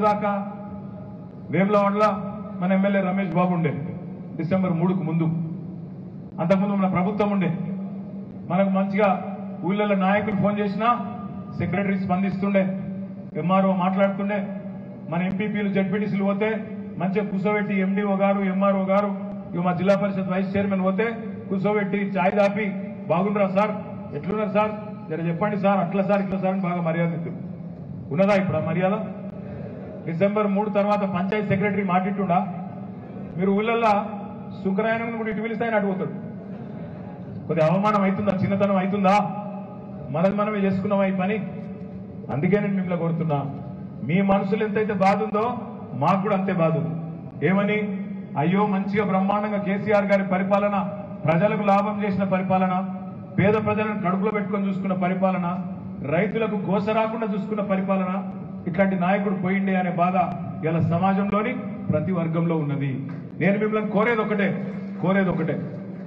మొన్నదాకా వేములవాడలో మన ఎమ్మెల్యే రమేష్ బాబు ఉండే డిసెంబర్ మూడుకు ముందు అంతకుముందు మన ప్రభుత్వం ఉండే మనకు మంచిగా ఊళ్ళలో నాయకులు ఫోన్ చేసినా సెక్రటరీ స్పందిస్తుండే ఎంఆర్ఓ మాట్లాడుతుండే మన ఎంపీపీలు జడ్పీటీసీలు పోతే మంచిగా కూర్చోబెట్టి ఎండిఓ గారు ఎంఆర్ఓ గారు ఇక మా జిల్లా పరిషత్ వైస్ చైర్మన్ పోతే కూర్చోబెట్టి చాయ్ దాపి బాగుండరా సార్ ఎట్లున్నారు సార్ జర చెప్పండి సార్ అట్లా సార్ ఇట్లా సార్ అని బాగా మర్యాద ఇద్దాం ఉన్నదా ఇప్పుడు ఆ మర్యాద డిసెంబర్ మూడు తర్వాత పంచాయతీ సెక్రటరీ మాటిట్టుండా మీరు ఊళ్ళల్లో శుక్రాయనం కూడా ఇటు పిలిస్తే ఆయన అటు పోతాడు కొద్దిగా అవమానం అవుతుందా చిన్నతనం అవుతుందా మనది మనమే చేసుకున్నామా ఈ పని అందుకే నేను మిమ్మల్ని కోరుతున్నా మీ మనసులో ఎంతైతే బాధ ఉందో మాకు కూడా అంతే బాధ ఉంది ఏమని అయ్యో మంచిగా బ్రహ్మాండంగా కేసీఆర్ గారి పరిపాలన ప్రజలకు లాభం చేసిన పరిపాలన పేద ప్రజలను కడుపులో పెట్టుకొని చూసుకున్న పరిపాలన రైతులకు గోస రాకుండా చూసుకున్న పరిపాలన ఇట్లాంటి నాయకుడు పోయిండే అనే బాధ ఇలా సమాజంలోని ప్రతి వర్గంలో ఉన్నది నేను మిమ్మల్ని కోరేది ఒకటే కోరేది ఒకటే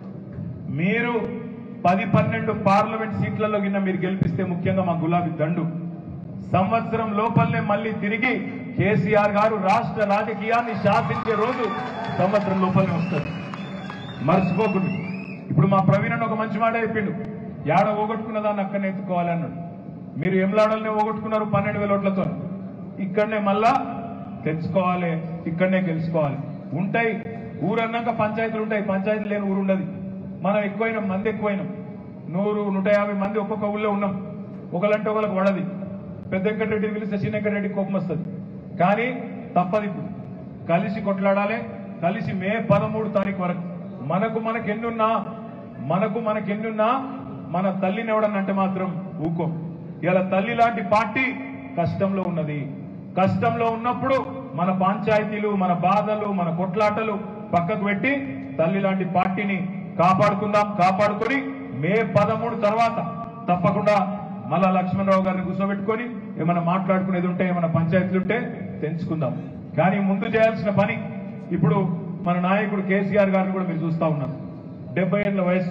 మీరు పది పన్నెండు పార్లమెంట్ సీట్లలో కింద మీరు గెలిపిస్తే ముఖ్యంగా మా గులాబీ దండు సంవత్సరం లోపలనే మళ్ళీ తిరిగి కేసీఆర్ గారు రాష్ట్ర రాజకీయాన్ని శాసించే రోజు సంవత్సరం లోపలనే వస్తుంది మర్చిపోకుండా ఇప్పుడు మా ప్రవీణ్ అన్న ఒక మంచి మాట చెప్పిండు ఏడ పోగొట్టుకున్న దాన్ని అక్కడనే ఎత్తుకోవాలి అన్నాడు మీరు ఎంలాడల్నే పోగొట్టుకున్నారు పన్నెండు వేల ఓట్లతో ఇక్కడనే మళ్ళా తెచ్చుకోవాలి ఇక్కడనే గెలుచుకోవాలి ఉంటాయి ఊరన్నాక పంచాయతీలు ఉంటాయి పంచాయతీ లేని ఊరు ఉండదు మనం ఎక్కువైనాం మంది ఎక్కువైనాం నూరు నూట యాభై మంది ఒక్కొక్క ఊళ్ళో ఉన్నాం ఒకలంటే ఒకరికి వడది పెద్ద వెంకటరెడ్డి పిలిస్తే చిన్న వెంకటరెడ్డి కోపం వస్తుంది కానీ తప్పదు ఇప్పుడు కలిసి కొట్లాడాలి కలిసి మే పదమూడు తారీఖు వరకు మనకు మనకు ఎన్నున్నా మనకు మనకు ఎన్నున్నా మన తల్లిని ఎవడనంటే మాత్రం ఊకో ఇలా తల్లి లాంటి పార్టీ కష్టంలో ఉన్నది కష్టంలో ఉన్నప్పుడు మన పంచాయతీలు మన బాధలు మన కొట్లాటలు పక్కకు పెట్టి తల్లి లాంటి పార్టీని కాపాడుకుందాం కాపాడుకొని మే పదమూడు తర్వాత తప్పకుండా మళ్ళా లక్ష్మణరావు గారిని కూర్చోబెట్టుకొని ఏమైనా మాట్లాడుకునేది ఉంటే ఏమైనా పంచాయతీలు ఉంటే తెంచుకుందాం కానీ ముందు చేయాల్సిన పని ఇప్పుడు మన నాయకుడు కేసీఆర్ గారిని కూడా మీరు చూస్తా ఉన్నారు డెబ్బై ఏళ్ళ వయసు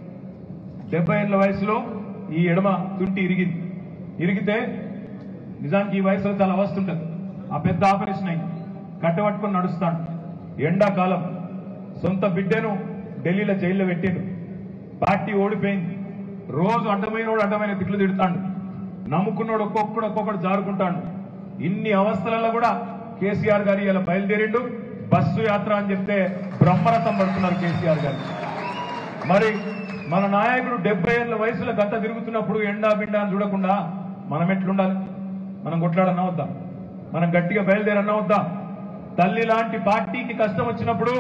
డెబ్బై ఏళ్ళ వయసులో ఈ ఎడమ తుంటి ఇరిగింది ఇరిగితే నిజానికి ఈ వయసులో చాలా అవస్థ ఉంటుంది ఆ పెద్ద ఆపరేషన్ అయింది కట్టబట్టుకొని నడుస్తాడు ఎండాకాలం సొంత బిడ్డను ఢిల్లీలో జైల్లో పెట్టిండు పార్టీ ఓడిపోయింది రోజు అడ్డమైనోడు అడ్డమైన తిట్లు తిడతాడు నమ్ముకున్నోడు ఒక్కొక్కడు ఒక్కొక్కడు జారుకుంటాడు ఇన్ని అవస్థలలో కూడా కేసీఆర్ గారు ఇలా బయలుదేరిండు బస్సు యాత్ర అని చెప్తే బ్రహ్మరథం పడుతున్నారు కేసీఆర్ గారు మరి మన నాయకుడు డెబ్బై ఏళ్ళ వయసులో గంట తిరుగుతున్నప్పుడు ఎండా బిండా అని చూడకుండా మనం ఎట్లుండాలి మనం కొట్లాడన్నా వద్దా మనం గట్టిగా బయలుదేరన్నా వద్దా తల్లి లాంటి పార్టీకి కష్టం వచ్చినప్పుడు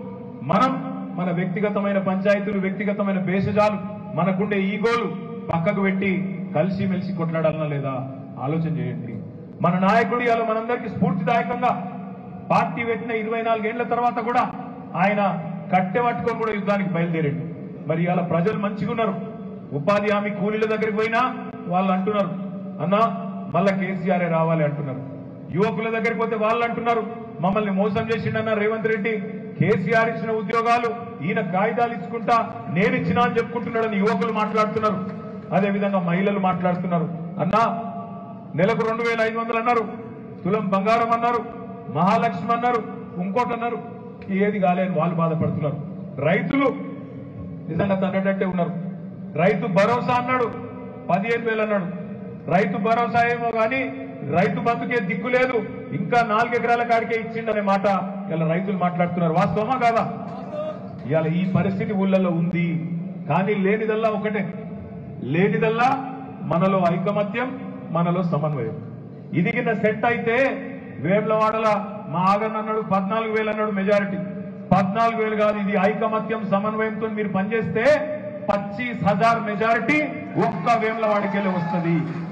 మనం మన వ్యక్తిగతమైన పంచాయతీలు వ్యక్తిగతమైన భేషజాలు మనకుండే ఈగోలు పక్కకు పెట్టి కలిసి మెలిసి కొట్లాడాలన్నా లేదా ఆలోచన చేయండి మన నాయకుడు ఇవాళ మనందరికీ స్ఫూర్తిదాయకంగా పార్టీ పెట్టిన ఇరవై నాలుగేళ్ల తర్వాత కూడా ఆయన కట్టె పట్టుకొని కూడా యుద్ధానికి బయలుదేరాడు మరి ఇవాళ ప్రజలు మంచిగా ఉన్నారు ఉపాధి హామీ కూలీల దగ్గరికి పోయినా వాళ్ళు అంటున్నారు అన్నా మళ్ళా కేసీఆర్ రావాలి అంటున్నారు యువకుల దగ్గరికి పోతే వాళ్ళు అంటున్నారు మమ్మల్ని మోసం చేసిండన్న రేవంత్ రెడ్డి కేసీఆర్ ఇచ్చిన ఉద్యోగాలు ఈయన కాగితాలు ఇచ్చుకుంటా నేను ఇచ్చినా అని చెప్పుకుంటున్నాడని యువకులు మాట్లాడుతున్నారు అదే విధంగా మహిళలు మాట్లాడుతున్నారు అన్నా నెలకు రెండు వేల ఐదు వందలు అన్నారు తులం బంగారం అన్నారు మహాలక్ష్మి అన్నారు ఇంకోటి అన్నారు ఏది కాలేని వాళ్ళు బాధపడుతున్నారు రైతులు నిజంగా తన్నటట్టే ఉన్నారు రైతు భరోసా అన్నాడు పదిహేను వేలు అన్నాడు రైతు భరోసా ఏమో కానీ రైతు బంధుకే దిక్కు లేదు ఇంకా నాలుగు ఎకరాల కాడికే ఇచ్చిండనే మాట ఇలా రైతులు మాట్లాడుతున్నారు వాస్తవమా కాదా ఇవాళ ఈ పరిస్థితి ఊళ్ళల్లో ఉంది కానీ లేనిదల్లా ఒకటే లేనిదల్లా మనలో ఐకమత్యం మనలో సమన్వయం ఇది కింద సెట్ అయితే వేములవాడల మా ఆగన్ అన్నాడు పద్నాలుగు వేలు అన్నాడు మెజారిటీ పద్నాలుగు వేలు కాదు ఇది ఐకమత్యం సమన్వయంతో మీరు పనిచేస్తే పచ్చీస్ హజార్ మెజారిటీ ఒక్క వేములవాడికి వెళ్ళి వస్తుంది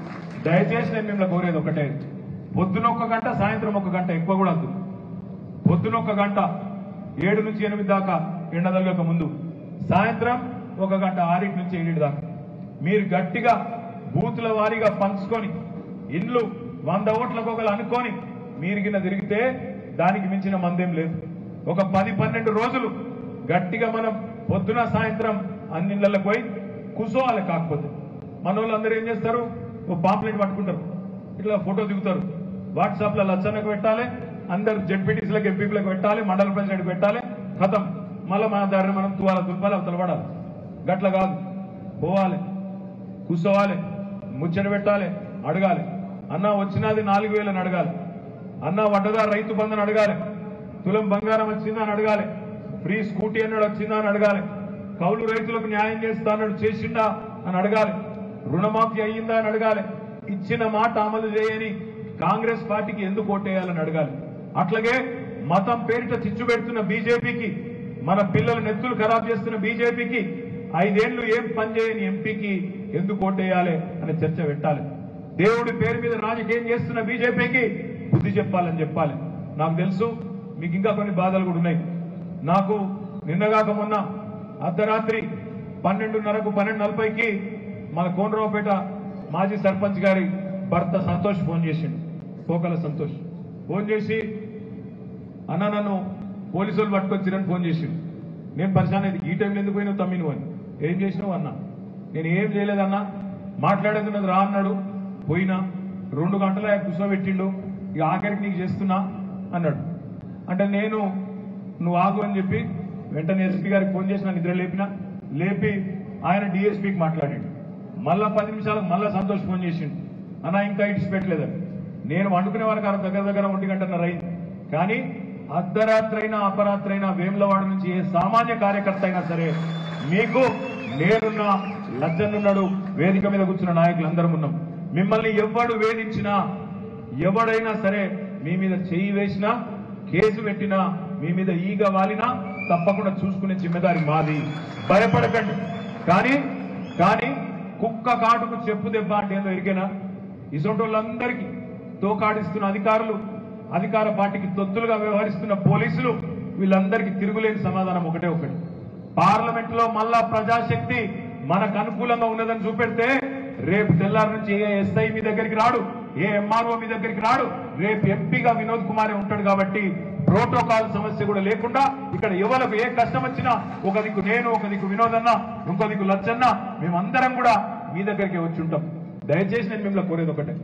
దయచేసి నేను మిమ్మల్ని కోరేది ఒకటే పొద్దున ఒక గంట సాయంత్రం ఒక గంట ఎక్కువ కూడా వద్దు పొద్దున ఒక గంట ఏడు నుంచి ఎనిమిది దాకా ఎండ తగలక ముందు సాయంత్రం ఒక గంట ఆరింటి నుంచి ఏడింటి దాకా మీరు గట్టిగా బూతుల వారీగా పంచుకొని ఇండ్లు వంద ఓట్లకు ఒకరు అనుకొని మీరు కింద తిరిగితే దానికి మించిన మందేం లేదు ఒక పది పన్నెండు రోజులు గట్టిగా మనం పొద్దున సాయంత్రం అన్ని ఇళ్లకు పోయి కూసోవాలి కాకపోతే మన వాళ్ళు అందరూ ఏం చేస్తారు ఓ పాంప్లెట్ పట్టుకుంటారు ఇట్లా ఫోటో దిగుతారు వాట్సాప్ లో లచ్చన్నకు పెట్టాలి అందరు జడ్పీటీసీలకు ఎంపీలకు పెట్టాలి మండల ప్రెసిడెంట్ పెట్టాలి ఖతం మళ్ళీ మన దారిని మనం తువాల దుంపాలి అవతల పడాలి గట్ల కాదు పోవాలి కూర్చోవాలి ముచ్చట పెట్టాలి అడగాలి అన్న వచ్చినది నాలుగు వేలని అడగాలి అన్న వడ్డదా రైతు బంధుని అడగాలి తులం బంగారం వచ్చిందా అని అడగాలి ఫ్రీ స్కూటీ అన్నాడు వచ్చిందా అని అడగాలి కౌలు రైతులకు న్యాయం చేస్తా అన్నాడు చేసిండా అని అడగాలి రుణమాఫీ అయ్యిందా అని అడగాలి ఇచ్చిన మాట అమలు చేయని కాంగ్రెస్ పార్టీకి ఎందుకు ఓటేయాలని అడగాలి అట్లాగే మతం పేరిట చిచ్చు పెడుతున్న బీజేపీకి మన పిల్లల నెత్తులు ఖరాబ్ చేస్తున్న బీజేపీకి ఐదేళ్లు ఏం పని చేయని ఎంపీకి ఎందుకు ఓటేయాలి అనే చర్చ పెట్టాలి దేవుడి పేరు మీద రాజకీయం చేస్తున్న బీజేపీకి బుద్ధి చెప్పాలని చెప్పాలి నాకు తెలుసు మీకు ఇంకా కొన్ని బాధలు కూడా ఉన్నాయి నాకు నిన్నగాక మొన్న అర్ధరాత్రి పన్నెండున్నరకు పన్నెండు నలభైకి మన కోనరావుపేట మాజీ సర్పంచ్ గారి భర్త సంతోష్ ఫోన్ చేసిండు పోకల సంతోష్ ఫోన్ చేసి అన్న నన్ను పోలీసు వాళ్ళు పట్టుకొచ్చిరని ఫోన్ చేసిండు నేను పరిశాన్ అయింది ఈ టైంలో ఎందుకు పోయినావు తమ్మి నువ్వు అని ఏం చేసినావు అన్న నేను ఏం చేయలేదన్నా మాట్లాడేది రా అన్నాడు పోయినా రెండు గంటల కూర్చోబెట్టిండు ఇక ఆఖరికి నీకు చేస్తున్నా అన్నాడు అంటే నేను నువ్వు ఆగు అని చెప్పి వెంటనే ఎస్పీ గారికి ఫోన్ చేసి నన్ను నిద్ర లేపిన లేపి ఆయన డిఎస్పీకి మాట్లాడిండు మళ్ళా పది నిమిషాలకు మళ్ళా సంతోష్ ఫోన్ చేసిండు అన్న ఇంకా ఇడిచి పెట్టలేదని నేను వండుకునే వరకు ఆ దగ్గర దగ్గర ఒంటి గంటన్నర అయింది కానీ అర్ధరాత్రైనా అపరాత్రైనా వేములవాడ నుంచి ఏ సామాన్య కార్యకర్త అయినా సరే మీకు నేనున్నా లజ్జనున్నాడు వేదిక మీద కూర్చున్న నాయకులందరం ఉన్నాం మిమ్మల్ని ఎవడు వేధించినా ఎవడైనా సరే మీ మీద చేయి వేసినా కేసు పెట్టినా మీ మీద ఈగ వాలినా తప్పకుండా చూసుకునే జిమ్మెదారి మాది భయపడకండి కానీ కానీ కుక్క కాటుకు చెప్పు దెబ్బ అంటే ఏందో ఎరికేనా ఇసొంటి వాళ్ళందరికీ తోకాడిస్తున్న అధికారులు అధికార పార్టీకి తొత్తులుగా వ్యవహరిస్తున్న పోలీసులు వీళ్ళందరికీ తిరుగులేని సమాధానం ఒకటే ఒకటి పార్లమెంట్ లో మళ్ళా ప్రజాశక్తి మనకు అనుకూలంగా ఉన్నదని చూపెడితే రేపు తెల్లారి నుంచి ఏ ఎస్ఐ మీ దగ్గరికి రాడు ఏ ఎంఆర్ఓ మీ దగ్గరికి రాడు రేపు ఎంపీగా వినోద్ కుమారే ఉంటాడు కాబట్టి ప్రోటోకాల్ సమస్య కూడా లేకుండా ఇక్కడ ఎవరికి ఏ కష్టం వచ్చినా ఒక దిక్కు నేను ఒక దిక్కు వినోద్ అన్న ఇంకో దిక్కు లచ్చన్న మేమందరం కూడా మీ దగ్గరికి వచ్చి ఉంటాం దయచేసి నేను మిమ్మల్ని కోరేది ఒకటే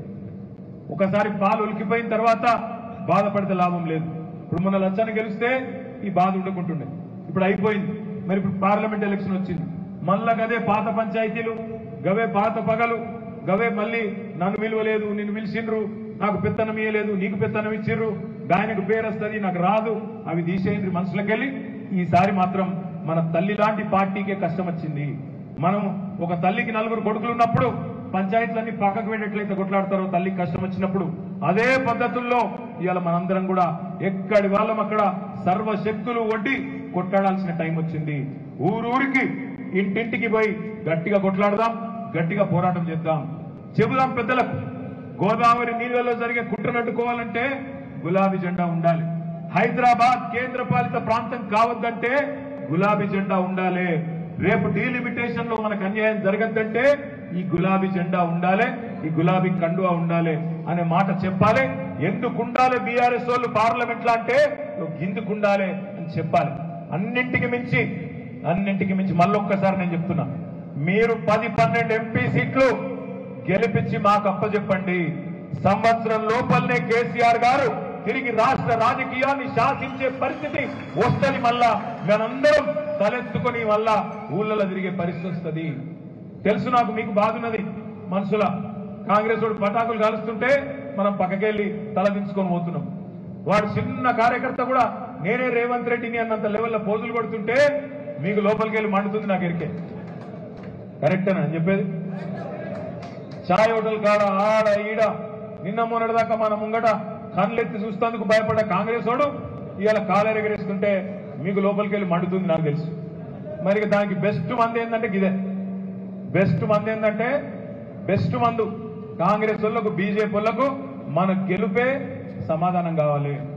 ఒకసారి పాలు ఉలికిపోయిన తర్వాత బాధపడితే లాభం లేదు ఇప్పుడు మొన్న లచ్చన గెలిస్తే ఈ బాధ ఉండకుంటుండే ఇప్పుడు అయిపోయింది మరి ఇప్పుడు పార్లమెంట్ ఎలక్షన్ వచ్చింది మళ్ళా గదే పాత పంచాయతీలు గవే పాత పగలు గవే మళ్ళీ నన్ను విలువలేదు నిన్ను పిలిచిండ్రు నాకు పెత్తనం ఇయ్యలేదు నీకు పెత్తనం ఇచ్చిర్రు ఆయనకు పేరు వస్తుంది నాకు రాదు అవి తీసేయండి మనసులకెళ్ళి ఈసారి మాత్రం మన తల్లి లాంటి పార్టీకే కష్టం వచ్చింది మనం ఒక తల్లికి నలుగురు కొడుకులు ఉన్నప్పుడు పంచాయతీలన్నీ పక్కకు వెళ్ళేట్లయితే కొట్లాడతారో తల్లికి కష్టం వచ్చినప్పుడు అదే పద్ధతుల్లో ఇవాళ మనందరం కూడా ఎక్కడి వాళ్ళం అక్కడ సర్వశక్తులు వడ్డి కొట్లాడాల్సిన టైం వచ్చింది ఊరూరికి ఇంటింటికి పోయి గట్టిగా కొట్లాడదాం గట్టిగా పోరాటం చేద్దాం చెబుదాం పెద్దలకు గోదావరి నీళ్ళలో జరిగే కుట్రను అడ్డుకోవాలంటే గులాబీ జెండా ఉండాలి హైదరాబాద్ కేంద్ర పాలిత ప్రాంతం కావద్దంటే గులాబీ జెండా ఉండాలి రేపు డీలిమిటేషన్ లో మనకు అన్యాయం జరగద్దంటే ఈ గులాబీ జెండా ఉండాలి ఈ గులాబీ కండువా ఉండాలి అనే మాట చెప్పాలి ఎందుకు ఉండాలి బీఆర్ఎస్ వాళ్ళు పార్లమెంట్ లో అంటే ఎందుకు ఉండాలి అని చెప్పాలి అన్నింటికి మించి అన్నింటికి మించి మళ్ళొక్కసారి నేను చెప్తున్నా మీరు పది పన్నెండు ఎంపీ సీట్లు గెలిపించి మాకు అప్పచెప్పండి సంవత్సరం లోపలనే కేసీఆర్ గారు తిరిగి రాష్ట్ర రాజకీయాన్ని శాసించే పరిస్థితి వస్తుంది మళ్ళా మనందరం తలెత్తుకొని మళ్ళా ఊళ్ళలో తిరిగే పరిస్థితి వస్తుంది తెలుసు నాకు మీకు బాగున్నది మనసులా కాంగ్రెస్ వాడు పటాకులు కాలుస్తుంటే మనం పక్కకెళ్ళి తలదించుకొని పోతున్నాం వాడు చిన్న కార్యకర్త కూడా నేనే రేవంత్ రెడ్డిని అన్నంత లెవెల్లో పోజులు కొడుతుంటే మీకు లోపలికి వెళ్ళి మండుతుంది నాకు ఎరికే కరెక్టేనా నేను చెప్పేది చాయ్ హోటల్ కాడ ఆడ ఈడ నిన్న మొన్నటి దాకా మన ముంగట కళ్ళెత్తి చూస్తేందుకు భయపడ్డ కాంగ్రెస్ వాడు ఇవాళ కాలేరు ఎగరేసుకుంటే మీకు లోపలికి వెళ్ళి మండుతుంది నాకు తెలుసు మరి ఇక దానికి బెస్ట్ మంది ఏంటంటే ఇదే బెస్ట్ మంది ఏంటంటే బెస్ట్ మందు కాంగ్రెస్ వాళ్ళకు బీజేపీ వాళ్ళకు మన గెలుపే సమాధానం కావాలి